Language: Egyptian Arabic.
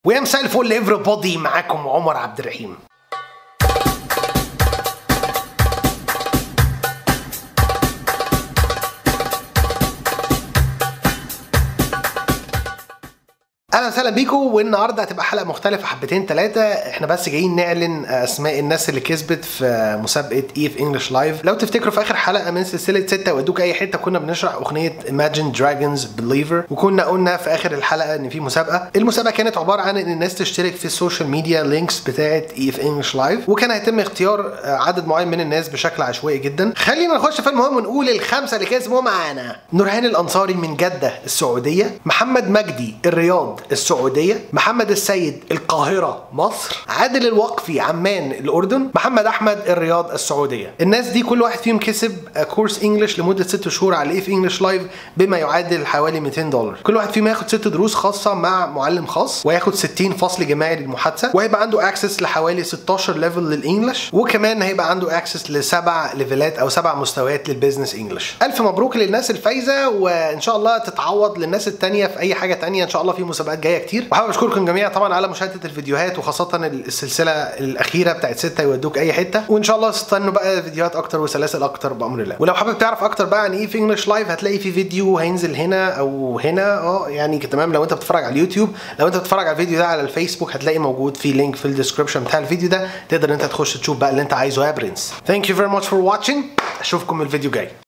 ويا مساء الفل everybody معاكم عمر عبد الرحيم اهلا وسهلا بيكم والنهارده هتبقى حلقه مختلفه حبتين ثلاثه احنا بس جايين نعلن اسماء الناس اللي كسبت في مسابقه اي في انجلش لايف لو تفتكروا في اخر حلقه من سلسله ستة ودوك اي حته كنا بنشرح اغنيه Imagine Dragons Believer وكنا قلنا في اخر الحلقه ان في مسابقه المسابقه كانت عباره عن ان الناس تشترك في السوشيال ميديا لينكس بتاعه اي في انجلش لايف وكان هيتم اختيار عدد معين من الناس بشكل عشوائي جدا خلينا نخش في المهم ونقول الخمسه اللي كسبوا معانا نورهان الانصاري من جده السعوديه محمد مجدي الرياض السعوديه محمد السيد القاهره مصر عادل الوقفي عمان الاردن محمد احمد الرياض السعوديه الناس دي كل واحد فيهم كسب كورس انجلش لمده ست شهور على ايه في انجلش لايف بما يعادل حوالي 200 دولار كل واحد فيهم هياخد ست دروس خاصه مع معلم خاص وهياخد 60 فصل جماعي للمحادثه وهيبقى عنده اكسس لحوالي 16 ليفل للانجلش وكمان هيبقى عنده اكسس لسبع ليفلات او سبع مستويات للبيزنس انجلش الف مبروك للناس الفايزه وان شاء الله تتعوض للناس التانية في اي حاجه تانية ان شاء الله في مسابقات جايه كتير وحابب اشكركم جميعا طبعا على مشاهده الفيديوهات وخاصه السلسله الاخيره بتاعت ستة يودوك اي حته وان شاء الله استنوا بقى فيديوهات اكتر وسلاسل اكتر بامر الله ولو حابب تعرف اكتر بقى عن ايه في انجلش لايف هتلاقي في فيديو هينزل هنا او هنا اه يعني تمام لو انت بتتفرج على اليوتيوب لو انت بتتفرج على الفيديو ده على الفيسبوك هتلاقي موجود في لينك في الديسكربشن بتاع الفيديو ده تقدر انت تخش تشوف بقى اللي انت عايزه يا برنس ثانك يو فيري ماتش فور واتشنج اشوفكم الفيديو جاي